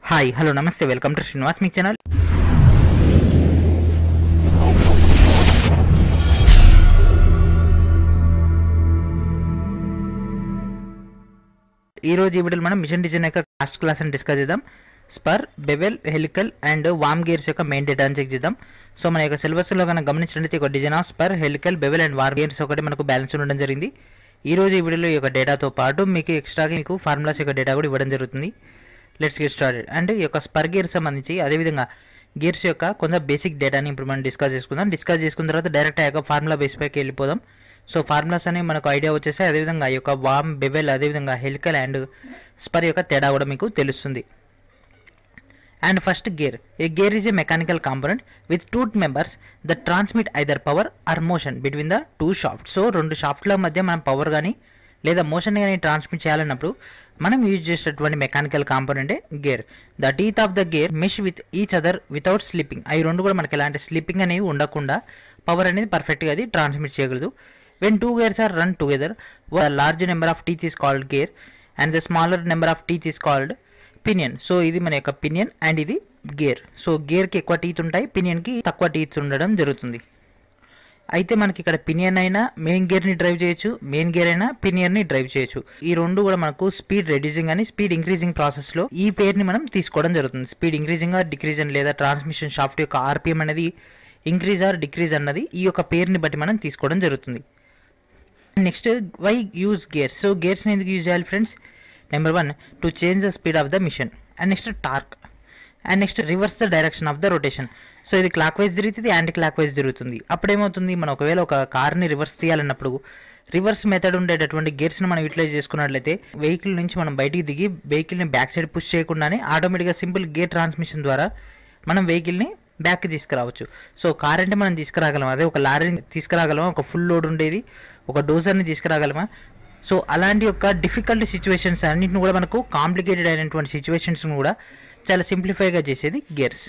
hi hello నమస్తే welcome to Srinivas మీ channel ఈ రోజు ఈ వీడియోలో మనం మిషన్ డిజైన్ యొక్క కాస్ట్ క్లాస్ అని డిస్కస్ చేద్దాం spur bevel helical and worm gears యొక్క మెయిన్ డేటా అని చెక్ చేద్దాం సో మన యొక్క సిలబస్లో కనుక గమనించినట్లయితే ఒక design of spur helical bevel and worm gears ఒకటి మనకు బ్యాలెన్స్ ఉండడం జరిగింది ఈ రోజు ఈ వీడియోలో ఈ యొక్క డేటాతో పాటు మీకు ఎక్స్ట్రాగా మీకు ఫార్ములాస్ యొక్క డేటా కూడా ఇవ్వడం జరుగుతుంది లెట్స్ గెట్ స్టార్టెడ్ అండ్ ఈ యొక్క స్పర్ గేర్ సంబంధించి అదేవిధంగా గేర్స్ యొక్క కొంత బేసిక్ డేటాని ఇప్పుడు మనం డిస్కస్ చేసుకుందాం డిస్కస్ చేసుకున్న తర్వాత డైరెక్ట్ ఆ యొక్క ఫార్ములా బేస్ పైకి వెళ్ళిపోదాం సో ఫార్ములాస్ అనేవి మనకు ఐడియా వచ్చేసి అదేవిధంగా ఈ యొక్క వామ్ బెవెల్ అదేవిధంగా హెలికల్ అండ్ స్పర్ యొక్క తేడా కూడా మీకు తెలుస్తుంది and first gear a gear is a mechanical component with two members the transmit either power or motion between the two shaft so రెండు షాఫ్ట్ల మధ్య మనం పవర్ కానీ లేదా మోషన్ కానీ ట్రాన్స్మిట్ చేయాలన్నప్పుడు మనం యూజ్ చేసేటువంటి మెకానికల్ కాంపోనెంటే gear the teeth of the gear mesh with each other without slipping అవి రెండు కూడా మనకి ఎలాంటి స్లిప్పింగ్ అనేవి ఉండకుండా పవర్ అనేది పర్ఫెక్ట్గా అది ట్రాన్స్మిట్ చేయగలదు when two gears are run together large number of teeth is called gear and the smaller number of teeth is called pinion so ఇది మన యొక్క పినియన్ అండ్ ఇది గేర్ సో గేర్కి ఎక్కువ టీత్ ఉంటాయి పినియన్కి తక్కువ టీత్ ఉండడం జరుగుతుంది అయితే మనకి ఇక్కడ పినియన్ అయినా మెయిన్ గేర్ని డ్రైవ్ చేయొచ్చు మెయిన్ గేర్ అయినా పినియన్ని డ్రైవ్ చేయొచ్చు ఈ రెండు కూడా మనకు స్పీడ్ రెడ్యూసింగ్ అని స్పీడ్ ఇంక్రీజింగ్ ప్రాసెస్లో ఈ పేరుని మనం తీసుకోవడం జరుగుతుంది స్పీడ్ ఇంక్రీజింగ్ ఆర్ డిక్రీజ్ అని లేదా ట్రాన్స్మిషన్ షాఫ్ట్ యొక్క ఆర్పిఎం అనేది ఇంక్రీజ్ ఆర్ డిక్రీజ్ అన్నది ఈ యొక్క పేరుని బట్టి మనం తీసుకోవడం జరుగుతుంది next why use gears so గేర్స్ని ఎందుకు యూజ్ చేయాలి friends number one to change the speed of the machine and next torque and next reverse the direction of the rotation so ఇది క్లాక్ వైజ్ తిరుగుతుంది యాంటీ క్లాక్ వైజ్ తిరుగుతుంది అప్పుడు ఏమవుతుంది మనం ఒకవేళ ఒక కార్ని రివర్స్ చేయాలన్నప్పుడు రివర్స్ మెథడ్ ఉండేటటువంటి గేర్స్ని మనం యూటిలైజ్ చేసుకున్నట్లయితే వెహికల్ నుంచి మనం బయటికి దిగి వెహికల్ని బ్యాక్ సైడ్ పుష్ చేయకుండానే ఆటోమేటిక్గా సింపుల్ గేర్ ట్రాన్స్మిషన్ ద్వారా మనం వెహికల్ని బ్యాక్కి తీసుకురావచ్చు సో కార్ అంటే మనం తీసుకురాగలం అదే ఒక లారీని తీసుకురాగలమా ఒక ఫుల్ లోడ్ ఉండేది ఒక డోజర్ని తీసుకురాగలమా సో అలాంటి యొక్క డిఫికల్ట్ సిచ్యువేషన్స్ అన్నింటిని కూడా మనకు కాంప్లికేటెడ్ అయినటువంటి సిచ్యువేషన్స్ని కూడా చాలా సింప్లిఫైగా చేసేది గేర్స్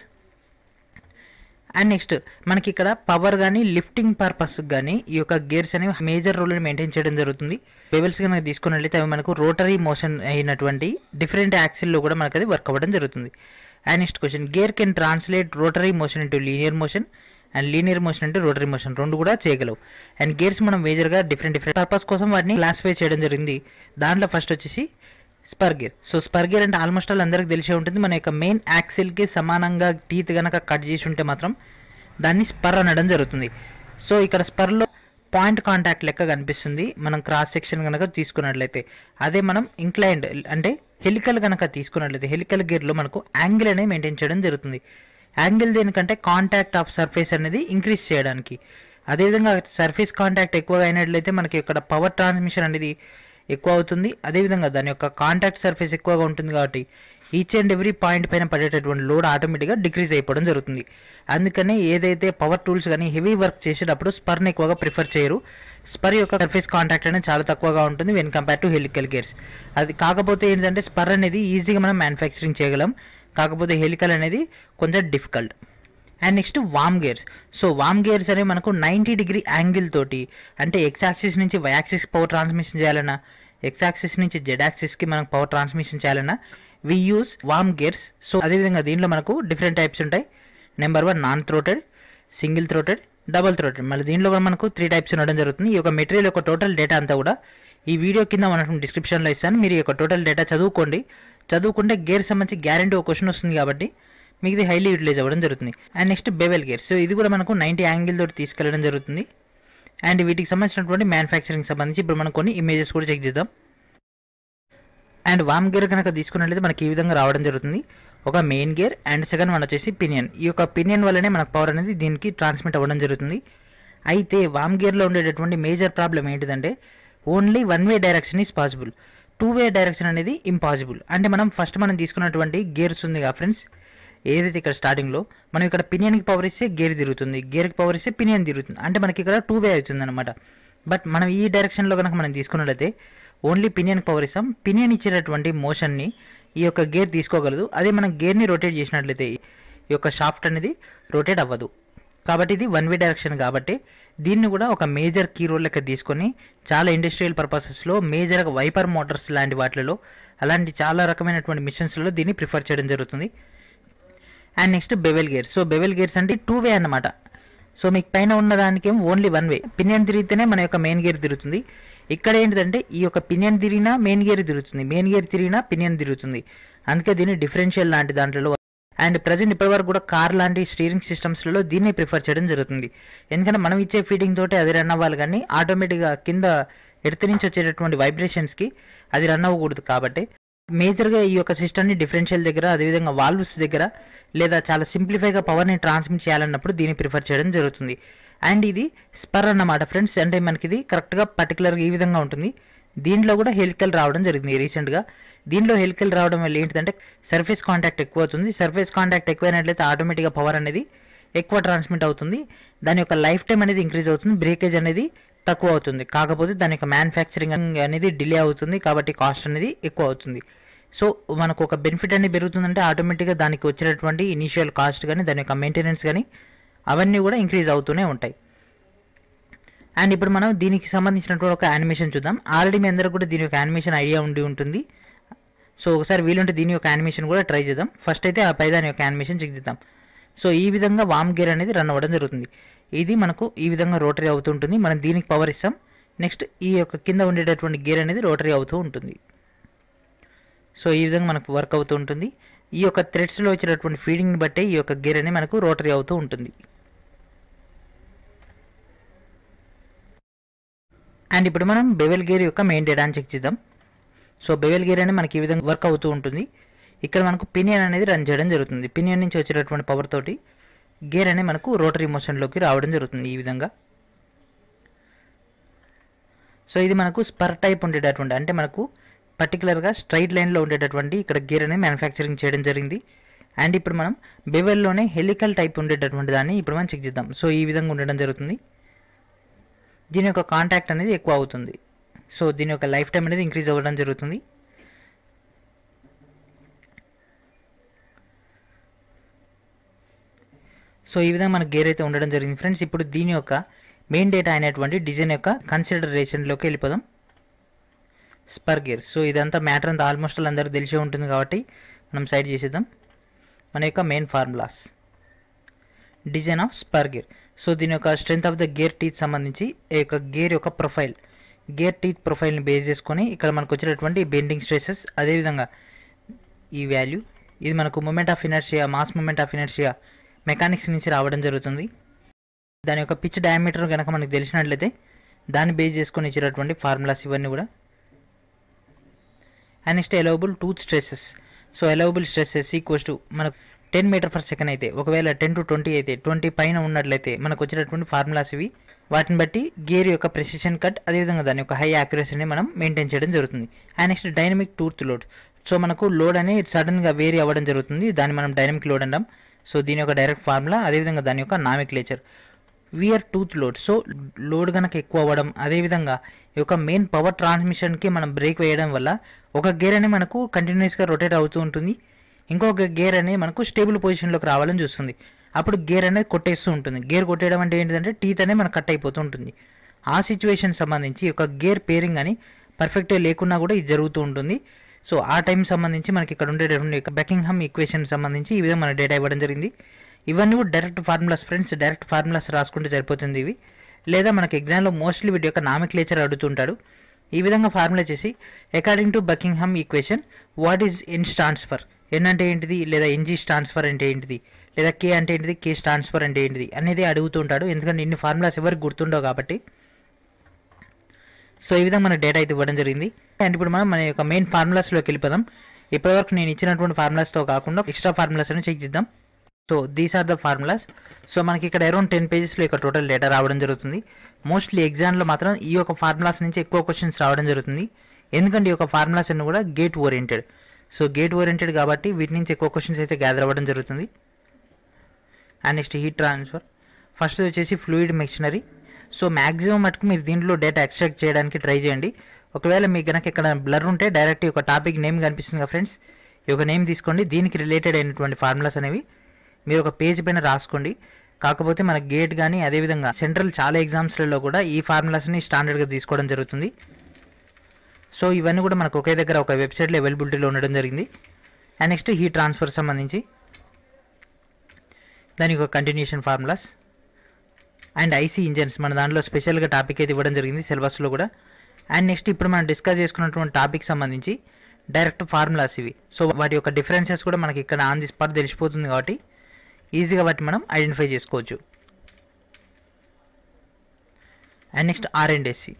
అండ్ నెక్స్ట్ మనకి ఇక్కడ పవర్ కానీ లిఫ్టింగ్ పర్పస్ కానీ ఈ యొక్క గేర్స్ అనేవి మేజర్ రోల్ని మెయింటైన్ చేయడం జరుగుతుంది బెవెల్స్ కనుక తీసుకున్నట్లయితే అవి మనకు రోటరీ మోషన్ అయినటువంటి డిఫరెంట్ యాక్సిల్లో కూడా మనకు అది వర్క్ అవ్వడం జరుగుతుంది and next question gear can translate rotary motion into linear motion and linear motion అంటే రోటరీ మోషన్ రెండు కూడా చేయగలవు అండ్ గేర్స్ మనం మేజర్గా డిఫరెంట్ డిఫరెంట్ పర్పస్ కోసం వాటిని క్లాసిఫై చేయడం జరిగింది దాంట్లో ఫస్ట్ వచ్చేసి spur gear so spur gear అంటే ఆల్మోస్ట్ ఆల్ అందరికి తెలిసే ఉంటుంది మన యొక్క మెయిన్ యాక్సిల్కి సమానంగా టీత్ కనుక కట్ చేసి ఉంటే మాత్రం దాన్ని స్పర్ అనడం జరుగుతుంది సో ఇక్కడ స్పర్లో పాయింట్ కాంటాక్ట్ లెక్క కనిపిస్తుంది మనం క్రాస్ సెక్షన్ కనుక తీసుకున్నట్లయితే అదే మనం ఇంక్లైన్డ్ అంటే హెలికల్ కనుక తీసుకున్నట్లయితే హెలికల్ గేర్లో మనకు యాంగిల్ అనేది మెయింటైన్ చేయడం జరుగుతుంది యాంగిల్ దేనికంటే కాంటాక్ట్ ఆఫ్ సర్ఫేస్ అనేది ఇంక్రీజ్ చేయడానికి అదేవిధంగా సర్ఫేస్ కాంటాక్ట్ ఎక్కువగా అయినట్లయితే మనకి ఇక్కడ పవర్ ట్రాన్స్మిషన్ అనేది ఎక్కువ అవుతుంది అదేవిధంగా దాని యొక్క కాంటాక్ట్ సర్ఫేస్ ఎక్కువగా ఉంటుంది కాబట్టి ఈచ్ అండ్ ఎవ్రీ పాయింట్ పైన పడేటటువంటి లోడ్ ఆటోమేటిక్గా డిక్రీజ్ అయిపోవడం జరుగుతుంది అందుకనే ఏదైతే పవర్ టూల్స్ కానీ హెవీ వర్క్ చేసేటప్పుడు స్పర్ని ఎక్కువగా ప్రిఫర్ చేయరు స్పర్ యొక్క సర్ఫేస్ కాంటాక్ట్ అనేది చాలా తక్కువగా ఉంటుంది when compare to helical gears అది కాకపోతే ఏంటంటే స్పర్ అనేది ఈజీగా మనం మ్యానుఫ్యాక్చరింగ్ చేయగలం కాకపోతే హెలికల్ అనేది కొంచెం difficult and next worm gears so worm gears అనేవి మనకు నైంటీ డిగ్రీ యాంగిల్ తోటి అంటే ఎక్స్ యాక్సిస్ నుంచి వై యాక్సిస్ పవర్ ట్రాన్స్మిషన్ చేయాలన్నా ఎక్స్ యాక్సిస్ నుంచి జెడ్ యాక్సిస్కి మనకు పవర్ ట్రాన్స్మిషన్ చేయాలన్నా we use worm gears so అదేవిధంగా దీంట్లో మనకు డిఫరెంట్ టైప్స్ ఉంటాయి number one non throated single throated double throated మళ్ళీ దీంట్లో కూడా మనకు త్రీ టైప్స్ ఉండడం జరుగుతుంది ఈ యొక్క మెటీరియల్ యొక్క టోటల్ డేటా అంతా కూడా ఈ వీడియో కింద మనం డిస్క్రిప్షన్లో ఇస్తాను మీరు ఈ యొక్క టోటల్ డేటా చదువుకోండి చదువుకుంటే గేర్ సంబంధించి గ్యారంటీ ఒక క్వశ్చన్ వస్తుంది కాబట్టి మీకు ఇది హైలీ యూటిలైజ్ అవ్వడం జరుగుతుంది and next bevel gear so ఇది కూడా మనకు నైంటీ యాంగిల్ తోటి తీసుకెళ్ళడం జరుగుతుంది అండ్ వీటికి సంబంధించినటువంటి మ్యానుఫ్యాక్చరింగ్ సంబంధించి ఇప్పుడు మనం కొన్ని ఇమేజెస్ కూడా చెక్ చేద్దాం అండ్ వామ్ గేర్ కనుక తీసుకున్నట్లయితే మనకి ఈ విధంగా రావడం జరుగుతుంది ఒక main gear and second one వచ్చేసి పినియన్ ఈ యొక్క పినియన్ వల్లనే మనకు పవర్ అనేది దీనికి ట్రాన్స్మిట్ అవ్వడం జరుగుతుంది అయితే వామ్ గేర్లో ఉండేటటువంటి మేజర్ ప్రాబ్లం ఏంటిదంటే only one way direction is possible two way direction అనేది ఇంపాసిబుల్ అంటే మనం ఫస్ట్ మనం తీసుకున్నటువంటి గేర్స్ ఉంది కదా ఫ్రెండ్స్ ఏదైతే ఇక్కడ స్టార్టింగ్లో మనం ఇక్కడ పినియన్కి పవర్ ఇస్తే గేర్ తిరుగుతుంది గేర్కి పవర్ ఇస్తే పినియన్ తిరుగుతుంది అంటే మనకి ఇక్కడ టూ వే అవుతుంది అనమాట బట్ మనం ఈ డైరెక్షన్లో కనుక మనం తీసుకున్నట్లయితే ఓన్లీ పినియన్కి పవర్ ఇస్తాం పినియన్ ఇచ్చేటటువంటి మోషన్ని ఈ యొక్క గేర్ తీసుకోగలదు అదే మనం గేర్ని రొటేట్ చేసినట్లయితే ఈ యొక్క షాఫ్ట్ అనేది రొటేట్ అవ్వదు కాబట్టి ఇది వన్ వే డైరెక్షన్ కాబట్టి దీన్ని కూడా ఒక మేజర్ కీ రోల్ లెక్క తీసుకొని చాలా ఇండస్ట్రియల్ పర్పసెస్లో మేజర్గా వైపర్ మోటార్స్ లాంటి వాటిలో అలాంటి చాలా రకమైనటువంటి మిషన్స్లో దీన్ని ప్రిఫర్ చేయడం జరుగుతుంది and next bevel gears so bevel gears అంటే టూ వే అన్నమాట సో మీకు పైన ఉన్న దానికి ఓన్లీ వన్ వే పినియన్ తిరిగితేనే మన యొక్క మెయిన్ గేర్ తిరుగుతుంది ఇక్కడ ఏంటిదంటే ఈ యొక్క పినియన్ తిరిగినా మెయిన్ గేర్ తిరుగుతుంది మెయిన్ గేర్ తిరిగినా పినియన్ తిరుగుతుంది అందుకే దీన్ని డిఫరెన్షియల్ లాంటి దాంట్లో అండ్ ప్రజెంట్ ఇప్పటివరకు కూడా కార్ లాంటి స్టీరింగ్ సిస్టమ్స్లో దీన్ని ప్రిఫర్ చేయడం జరుగుతుంది ఎందుకంటే మనం ఇచ్చే ఫీడింగ్ తోటి అది రన్ అవ్వాలి కానీ ఆటోమేటిక్గా కింద ఎడత నుంచి వచ్చేటటువంటి వైబ్రేషన్స్కి అది రన్ అవ్వకూడదు కాబట్టి మేజర్గా ఈ యొక్క సిస్టమ్ని డిఫరెన్షియల్ దగ్గర అదేవిధంగా వాల్వ్స్ దగ్గర లేదా చాలా సింప్లిఫైగా పవర్ని ట్రాన్స్మిట్ చేయాలన్నప్పుడు దీన్ని ప్రిఫర్ చేయడం జరుగుతుంది అండ్ ఇది స్పర్ అన్నమాట ఫ్రెండ్స్ అంటే మనకి ఇది కరెక్ట్గా పర్టికులర్గా ఈ విధంగా ఉంటుంది దీంట్లో కూడా హెలికల్ రావడం జరిగింది రీసెంట్గా దీనిలో హెలికల్ రావడం వల్ల ఏంటంటే సర్ఫేస్ కాంటాక్ట్ ఎక్కువ అవుతుంది సర్ఫేస్ కాంటాక్ట్ ఎక్కువైనట్లయితే ఆటోమేటిక్గా పవర్ అనేది ఎక్కువ ట్రాన్స్మిట్ అవుతుంది దాని యొక్క లైఫ్ టైం అనేది ఇంక్రీజ్ అవుతుంది బ్రేకేజ్ అనేది తక్కువ అవుతుంది కాకపోతే దాని యొక్క మ్యానుఫ్యాక్చరింగ్ అనేది డిలే అవుతుంది కాబట్టి కాస్ట్ అనేది ఎక్కువ అవుతుంది సో మనకు ఒక బెనిఫిట్ అనేది పెరుగుతుందంటే ఆటోమేటిక్గా దానికి వచ్చినటువంటి ఇనీషియల్ కాస్ట్ కానీ దాని యొక్క మెయింటెనెన్స్ కానీ అవన్నీ కూడా ఇంక్రీజ్ అవుతూనే ఉంటాయి అండ్ ఇప్పుడు మనం దీనికి సంబంధించినటువంటి ఒక యానిమేషన్ చూద్దాం ఆల్రెడీ మీ అందరూ కూడా దీని యొక్క యానిమేషన్ ఐడియా ఉండి ఉంటుంది సో ఒకసారి వీలుంటే దీని యొక్క యానిమేషన్ కూడా ట్రై చేద్దాం ఫస్ట్ అయితే ఆ పై దాని యొక్క యానిమేషన్ చెక్ చేద్దాం సో ఈ విధంగా వామ్ గేర్ అనేది రన్ అవ్వడం జరుగుతుంది ఇది మనకు ఈ విధంగా రోటరీ అవుతుంటుంది మనం దీనికి పవర్ ఇస్తాం నెక్స్ట్ ఈ యొక్క కింద ఉండేటటువంటి గేర్ అనేది రోటరీ అవుతూ ఉంటుంది సో ఈ విధంగా మనకు వర్క్ అవుతూ ఉంటుంది ఈ యొక్క థ్రెడ్స్లో వచ్చేటటువంటి ఫీడింగ్ని బట్టే ఈ యొక్క గేర్ అనేది మనకు రోటరీ అవుతూ ఉంటుంది అండ్ ఇప్పుడు మనం బెవెల్ గేర్ యొక్క మెయిన్ డేటాని చెక్ చేద్దాం సో బెవెల్ గేర్ అనేది మనకి ఈ విధంగా వర్క్ అవుతూ ఉంటుంది ఇక్కడ మనకు పినియన్ అనేది రన్ చేయడం జరుగుతుంది పినియన్ నుంచి వచ్చేటటువంటి పవర్ తోటి గేర్ అనేది మనకు రోటరీ మోషన్లోకి రావడం జరుగుతుంది ఈ విధంగా సో ఇది మనకు స్పర్ టైప్ ఉండేటటువంటి అంటే మనకు పర్టికులర్గా స్ట్రైట్ లైన్లో ఉండేటటువంటి ఇక్కడ గేర్ అనేది మ్యానుఫ్యాక్చరింగ్ చేయడం జరిగింది అండ్ ఇప్పుడు మనం బెవెల్లోనే హెలికల్ టైప్ ఉండేటటువంటి దాన్ని ఇప్పుడు మనం చెక్ చేద్దాం సో ఈ విధంగా ఉండడం జరుగుతుంది దీని యొక్క కాంటాక్ట్ అనేది ఎక్కువ అవుతుంది సో దీని యొక్క లైఫ్ టైం అనేది ఇంక్రీజ్ అవ్వడం జరుగుతుంది సో ఈ విధంగా మనకు గేర్ అయితే ఉండడం జరిగింది ఫ్రెండ్స్ ఇప్పుడు దీని యొక్క మెయిన్ డేటా అయినటువంటి డిజైన్ యొక్క కన్సిడరేషన్లోకి వెళ్ళిపోదాం స్పర్ గేర్ సో ఇదంతా మ్యాటర్ అంతా ఆల్మోస్ట్ అందరూ తెలిసే ఉంటుంది కాబట్టి మనం సైడ్ చేసేద్దాం మన యొక్క main formulas design of spur gear so దీని యొక్క strength of the gear teeth సంబంధించి ఈ యొక్క గేర్ యొక్క ప్రొఫైల్ గేర్ టీత్ ప్రొఫైల్ని బేస్ చేసుకొని ఇక్కడ మనకు వచ్చేటటువంటి బెండింగ్ స్ట్రెసెస్ అదేవిధంగా ఈ వాల్యూ ఇది మనకు moment of inertia mass moment of inertia mechanics నుంచి రావడం జరుగుతుంది దాని యొక్క పిచ్ డయామీటర్ కనుక మనకు తెలిసినట్లయితే దాన్ని బేస్ చేసుకొని ఇచ్చినటువంటి ఫార్ములాస్ ఇవన్నీ కూడా and next allowable tooth stresses so allowable stresses equals to మనకు టెన్ మీటర్ పర్ సెకండ్ అయితే ఒకవేళ టెన్ టు ట్వంటీ అయితే ట్వంటీ పైన ఉన్నట్లయితే మనకు వచ్చినటువంటి ఫార్ములాస్ ఇవి వాటిని బట్టి గేర్ యొక్క ప్రెసిషన్ కట్ అదేవిధంగా దాని యొక్క హై యాక్యురసీని మనం మెయింటైన్ చేయడం జరుగుతుంది and next dynamic tooth load so మనకు లోడ్ అనేది సడన్గా వేరీ అవ్వడం జరుగుతుంది దాన్ని మనం డైనమిక్ లోడ్ అంటాం సో దీని యొక్క డైరెక్ట్ ఫార్ములా అదేవిధంగా దాని యొక్క nomenclature wear tooth load so load కనుక ఎక్కువ అవ్వడం అదేవిధంగా ఈ యొక్క మెయిన్ పవర్ ట్రాన్స్మిషన్కి మనం బ్రేక్ వేయడం వల్ల ఒక గేర్ అనేది మనకు కంటిన్యూస్గా రొటేట్ అవుతూ ఉంటుంది ఇంకొక గేర్ అనేది మనకు స్టేబుల్ పొజిషన్లోకి రావాలని చూస్తుంది అప్పుడు గేర్ అనేది కొట్టేస్తూ ఉంటుంది గేర్ కొట్టేయడం అంటే ఏంటంటే టీత్ అనేది మనకు కట్ అయిపోతూ ఉంటుంది ఆ సిచ్యువేషన్ సంబంధించి ఈ యొక్క గేర్ పేరింగ్ అని పర్ఫెక్ట్గా లేకున్నా కూడా ఇది జరుగుతూ ఉంటుంది సో ఆ టైం సంబంధించి మనకి ఇక్కడ ఉండేటటువంటి బెకింగ్హమ్ ఈక్వేషన్ సంబంధించి ఈ విధంగా మన డేటా ఇవ్వడం జరిగింది ఇవన్నీ కూడా direct formulas friends direct formulas రాసుకుంటే సరిపోతుంది ఇవి లేదా మనకి ఎగ్జామ్లో మోస్ట్లీ వీటి యొక్క నామిక్లేచర్ అడుగుతుంటాడు ఈ విధంగా ఫార్ములా చేసి according to Buckingham equation what is in transfer N అంటే ఏంటిది లేదా ఎన్జీ ట్రాన్స్ఫర్ అంటే ఏంటిది లేదా కే అంటే ఏంటిది కే ట్రాన్స్ఫర్ అంటే ఏంటిది అనేది అడుగుతుంటాడు ఎందుకంటే ఇన్ని ఫార్ములాస్ ఎవరికి గుర్తుండవు కాబట్టి సో ఈ విధంగా మన డేటా అయితే ఇవ్వడం జరిగింది అండ్ ఇప్పుడు మనం మన యొక్క మెయిన్ ఫార్ములాస్లోకి వెళ్ళిపోదాం ఇప్పటివరకు నేను ఇచ్చినటువంటి ఫార్ములాస్తో కాకుండా ఎక్స్ట్రా ఫార్ములాస్ అని చెక్ చేద్దాం so these are the formulas so మనకి ఇక్కడ అరౌండ్ టెన్ పేజెస్లో ఇక్కడ టోటల్ డేటా రావడం జరుగుతుంది మోస్ట్లీ ఎగ్జామ్లో మాత్రం ఈ యొక్క ఫార్ములాస్ నుంచి ఎక్కువ క్వశ్చన్స్ రావడం జరుగుతుంది ఎందుకంటే ఈ యొక్క ఫార్ములాస్ అన్ని కూడా GATE oriented so GATE oriented కాబట్టి వీటి నుంచి ఎక్కువ క్వశ్చన్స్ అయితే గ్యాదర్ అవ్వడం జరుగుతుంది and next heat transfer first వచ్చేసి ఫ్లూయిడ్ మిషనరీ సో మ్యాక్సిమం మటుకు మీరు దీంట్లో డేటా ఎక్స్ట్రాక్ట్ చేయడానికి ట్రై చేయండి ఒకవేళ మీకు కనుక ఇక్కడ బ్లర్ ఉంటే డైరెక్ట్ ఒక టాపిక్ నేమ్ కనిపిస్తుంది కదా ఫ్రెండ్స్ ఈ ఒక నేమ్ తీసుకోండి దీనికి రిలేటెడ్ అయినటువంటి ఫార్ములాస్ అనేవి మీరు ఒక పేజ్ పైన రాసుకోండి కాకపోతే మన గేట్ కానీ అదేవిధంగా సెంట్రల్ చాలా ఎగ్జామ్స్లలో కూడా ఈ ఫార్ములాస్ని స్టాండర్డ్గా తీసుకోవడం జరుగుతుంది సో ఇవన్నీ కూడా మనకు ఒకే దగ్గర ఒక వెబ్సైట్లో అవైలబిలిటీలో ఉండడం జరిగింది అండ్ నెక్స్ట్ హీట్ ట్రాన్స్ఫర్ సంబంధించి దానికి ఒక continuation formulas and IC engines మన దాంట్లో స్పెషల్గా టాపిక్ అయితే ఇవ్వడం జరిగింది సిలబస్లో కూడా అండ్ నెక్స్ట్ ఇప్పుడు మనం డిస్కస్ చేసుకున్నటువంటి టాపిక్ సంబంధించి డైరెక్ట్ ఫార్ములాస్ ఇవి సో వాటి యొక్క డిఫరెన్సెస్ కూడా మనకి ఇక్కడ ఆన్ ది స్పాట్ తెలిసిపోతుంది కాబట్టి ఈజీగా వాటిని మనం ఐడెంటిఫై చేసుకోవచ్చు and next R and SC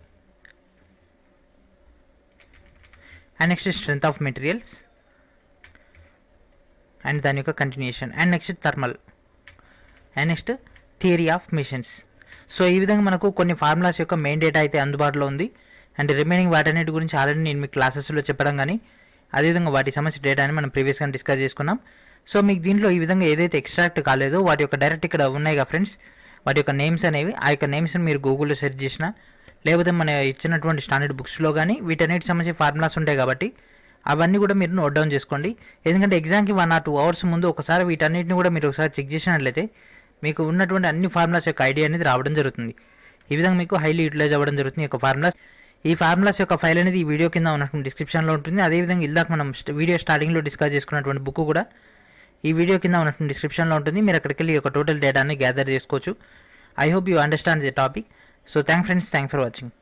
and next strength of materials and దాని యొక్క continuation and next thermal and next theory of machines so ఈ విధంగా మనకు కొన్ని ఫార్ములాస్ యొక్క మెయిన్ డేటా అయితే అందుబాటులో ఉంది అండ్ రిమైనింగ్ వాటన్నిటి గురించి ఆల్రెడీ నేను మీ క్లాసెస్లో చెప్పడం కానీ అదేవిధంగా వాటి సమస్య డేటాని మనం ప్రీవియస్గా డిస్కస్ చేసుకున్నాం సో మీకు దీంట్లో ఈ విధంగా ఏదైతే ఎక్స్ట్రాక్ట్ కాలేదో వాటి యొక్క డైరెక్ట్ ఇక్కడ ఉన్నాయి కదా ఫ్రెండ్స్ వాటి యొక్క నేమ్స్ అనేవి ఆ యొక్క నేమ్స్ని మీరు గూగుల్లో సెర్చ్ చేసినా లేకపోతే మన ఇచ్చినటువంటి స్టాండర్డ్ బుక్స్లో కానీ వీటన్నిటి సంబంధించి ఫార్ములాస్ ఉంటాయి కాబట్టి అవన్నీ కూడా మీరు నోట్ డౌన్ చేసుకోండి ఎందుకంటే ఎగ్జామ్కి వన్ ఆర్ టూ అవర్స్ ముందు ఒకసారి వీటన్నిటిని కూడా మీరు ఒకసారి చెక్ చేసినట్లయితే మీకు ఉన్నటువంటి అన్ని ఫార్ములాస్ యొక్క ఐడియా అనేది రావడం జరుగుతుంది ఈ విధంగా మీకు హైలీ యూటిలైజ్ అవ్వడం జరుగుతుంది ఈ యొక్క ఫార్ములాస్ ఈ ఫార్ములాస్ యొక్క ఫైల్ అనేది ఈ వీడియో కింద ఉన్నటువంటి డిస్క్రిప్షన్లో ఉంటుంది అదేవిధంగా ఇందాక మనం స్ట్- వీడియో స్టార్టింగ్లో డిస్కస్ చేసుకున్నటువంటి బుక్ కూడా ఈ వీడియో కింద ఉన్నటువంటి డిస్క్రిప్షన్లో ఉంటుంది మీరు అక్కడికి వెళ్ళి ఈ యొక్క టోటల్ డేటాని గ్యాదర్ చేసుకోవచ్చు I hope you understand the topic so thank friends thank for watching